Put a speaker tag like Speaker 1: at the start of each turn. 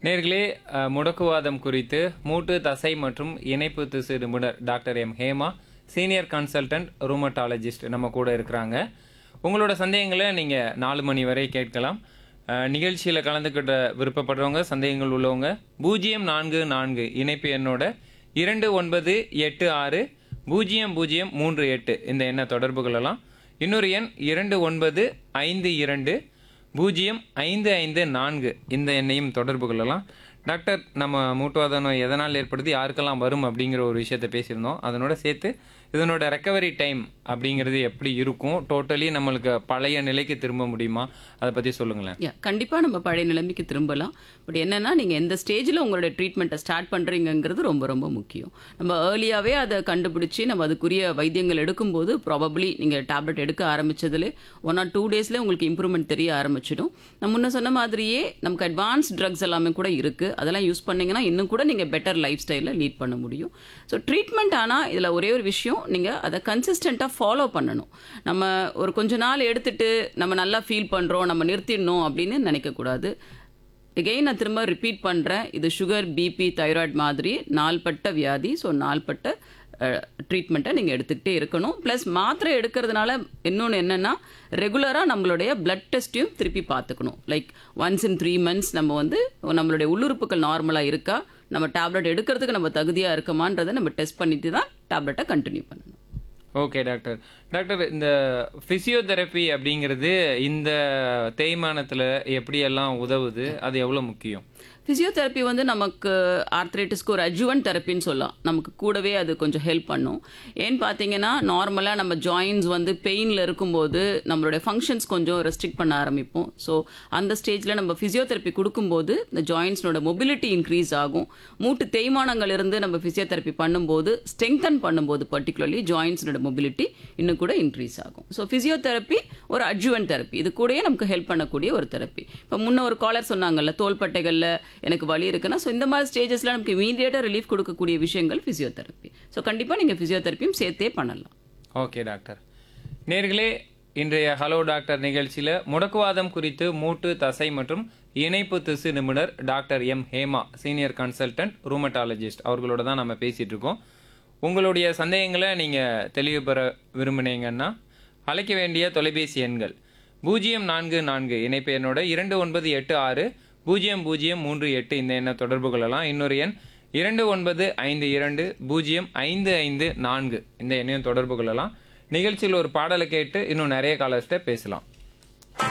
Speaker 1: நேர்களே அஹ், முடக்குவாதம் குறித்து மூட்டு தசை மற்றும் இணைப்பு திசு நிபுணர் doctor M Hema senior consultant rheumatologist நம்ம கூட இருக்கிறாங்க உங்களோட சந்தேகங்களை நீங்கள் நாலு மணி வரை கேட்கலாம் நிகழ்ச்சியில் கலந்துக்கிட்ட விருப்பப்படுறவங்க சந்தேகங்கள் உள்ளவங்க பூஜ்ஜியம் நான்கு நான்கு இணைப்பு எண்ணோட இரண்டு ஒன்பது எட்டு ஆறு பூஜ்ஜியம் பூஜ்ஜியம் மூன்று எட்டு இந்த எண்ணை தொடர்பு கொள்ளலாம் இன்னொரு எண் இரண்டு ஒன்பது ஐந்து இரண்டு பூஜ்ஜியம் ஐந்து ஐந்து நான்கு இந்த எண்ணையும் தொடர்பு கொள்ளலாம் டாக்டர் நம்ம மூட்டுவாத நோய் எதனால் ஏற்படுது யாருக்கெல்லாம் வரும் அப்படிங்கிற ஒரு விஷயத்த பேசியிருந்தோம் அதனோட சேர்த்து இதனோட ரெக்கவரி டைம் அப்படிங்கிறது எப்படி இருக்கும் டோட்டலி நம்மளுக்கு பழைய நிலைக்கு திரும்ப முடியுமா அதை பற்றி சொல்லுங்களேன்
Speaker 2: யா கண்டிப்பாக நம்ம பழைய நிலைமைக்கு திரும்பலாம் பட் என்னன்னா நீங்கள் எந்த ஸ்டேஜில் உங்களுடைய ட்ரீட்மெண்ட்டை ஸ்டார்ட் பண்ணுறீங்கங்கிறது ரொம்ப ரொம்ப முக்கியம் நம்ம ஏர்லியாகவே அதை கண்டுபிடிச்சி நம்ம அதுக்குரிய வைத்தியங்கள் எடுக்கும்போது ப்ராபப்ளி நீங்கள் டேப்லெட் எடுக்க ஆரம்பிச்சதுல ஒன் ஆர் டூ டேஸில் உங்களுக்கு இம்ப்ரூவ்மெண்ட் தெரிய ஆரம்பிச்சிடும் நான் முன்ன சொன்ன மாதிரியே நமக்கு அட்வான்ஸ் ட்ரக்ஸ் எல்லாமே கூட இருக்குது அதெல்லாம் யூஸ் பண்ணீங்கன்னா இன்னும் கூட நீங்கள் பெட்டர் லைஃப் ஸ்டைலில் லீட் பண்ண முடியும் ஸோ ட்ரீட்மெண்ட் ஆனால் இதில் ஒரே ஒரு விஷயம் நீங்கள் அதை கன்சிஸ்டண்ட்டாக ஃபாலோ பண்ணணும் நம்ம ஒரு கொஞ்ச நாள் எடுத்துட்டு நம்ம நல்லா ஃபீல் பண்ணுறோம் நம்ம நிறுத்திடணும் அப்படின்னு நினைக்கக்கூடாது எகெயின் நான் திரும்ப ரிப்பீட் பண்ணுறேன் இது சுகர் பிபி தைராய்டு மாதிரி நாள்பட்ட வியாதி ஸோ நாள்பட்ட ட்ரீட்மெண்ட்டை நீங்கள் எடுத்துக்கிட்டே இருக்கணும் ப்ளஸ் மாத்திரை எடுக்கிறதுனால இன்னொன்று என்னென்னா ரெகுலராக நம்மளுடைய பிளட் டெஸ்ட்டையும் திருப்பி பார்த்துக்கணும் like once in three months நம்ம வந்து நம்மளுடைய உள்ளுறுப்புகள் நார்மலாக இருக்கா நம்ம டேப்லெட் எடுக்கிறதுக்கு நம்ம தகுதியாக இருக்கமான்றதை நம்ம டெஸ்ட் பண்ணிட்டு தான் டேப்லெட்டை கண்டினியூ பண்ணணும்
Speaker 1: ஓகே டாக்டர் டாக்டர் இந்த ஃபிசியோதெரப்பி அப்படிங்கிறது இந்த தேய்மானத்தில் எப்படியெல்லாம் உதவுது அது எவ்வளோ முக்கியம்
Speaker 2: ஃபிசியோதெரப்பி வந்து நமக்கு ஆர்த்ரைட்டிஸ்க்கு ஒரு அஜுவன் தெரப்பின்னு சொல்லலாம் நமக்கு கூடவே அது கொஞ்சம் ஹெல்ப் பண்ணும் ஏன்னு பார்த்தீங்கன்னா நார்மலாக நம்ம ஜாயின்ஸ் வந்து பெயினில் இருக்கும்போது நம்மளுடைய ஃபங்க்ஷன்ஸ் கொஞ்சம் ரெஸ்ட்ரிக்ட் பண்ண ஆரம்பிப்போம் ஸோ அந்த ஸ்டேஜில் நம்ம ஃபிசியோதெரப்பி கொடுக்கும்போது இந்த ஜாயின்ஸ்னோட மொபிலிட்டி இன்க்ரீஸ் ஆகும் மூட்டு தேய்மானங்கள் இருந்து நம்ம ஃபிசியோதெரப்பி பண்ணும்போது ஸ்ட்ரெங்தன் பண்ணும்போது பர்டிகுலர்லி ஜாயின்ஸோட மொபிலிட்டி இன்னும் கூட இன்க்ரீஸ் ஆகும் ஸோ ஃபிசியோதெரப்பி ஒரு அட்ஜுவன் தெரப்பி இது கூடயே நமக்கு ஹெல்ப் பண்ணக்கூடிய ஒரு தெரப்பி இப்போ முன்ன ஒரு காலர் சொன்னாங்கல்ல தோள்பட்டைகளில் எனக்கு வலி இருக்குன்னா ஸோ இந்த மாதிரி ஸ்டேஜஸில் நமக்கு இமீடியட்டாக ரிலீஃப் கொடுக்கக்கூடிய விஷயங்கள் ஃபிசியோதெரப்பி ஸோ கண்டிப்பாக நீங்கள் ஃபிசியோதெரப்பியும் சேர்த்தே பண்ணலாம்
Speaker 1: ஓகே டாக்டர் நேர்களே இன்றைய ஹலோ டாக்டர் நிகழ்ச்சியில் முடக்குவாதம் குறித்து மூட்டு தசை மற்றும் இணைப்பு திசு நிபுணர் doctor M Hema senior consultant rheumatologist அவர்களோட தான் நம்ம பேசிகிட்டு இருக்கோம் உங்களுடைய சந்தேகங்களை நீங்கள் தெளிவு பெற விரும்பினீங்கன்னா அழைக்க வேண்டிய தொலைபேசி எண்கள் பூஜ்ஜியம் நான்கு நான்கு இணைப்பு எண்ணோட இரண்டு ஒன்பது எட்டு ஆறு பூஜ்ஜியம் பூஜ்ஜியம் மூன்று எட்டு இந்த எண்ணை தொடர்பு கொள்ளலாம் இன்னொரு எண் இரண்டு ஒன்பது ஐந்து இரண்டு பூஜ்ஜியம் ஐந்து ஐந்து நான்கு இந்த எண்ணையும் தொடர்பு கொள்ளலாம் நிகழ்ச்சியில் ஒரு பாடலை கேட்டு இன்னும் நிறைய காலர்ஸ்ட்ட பேசலாம்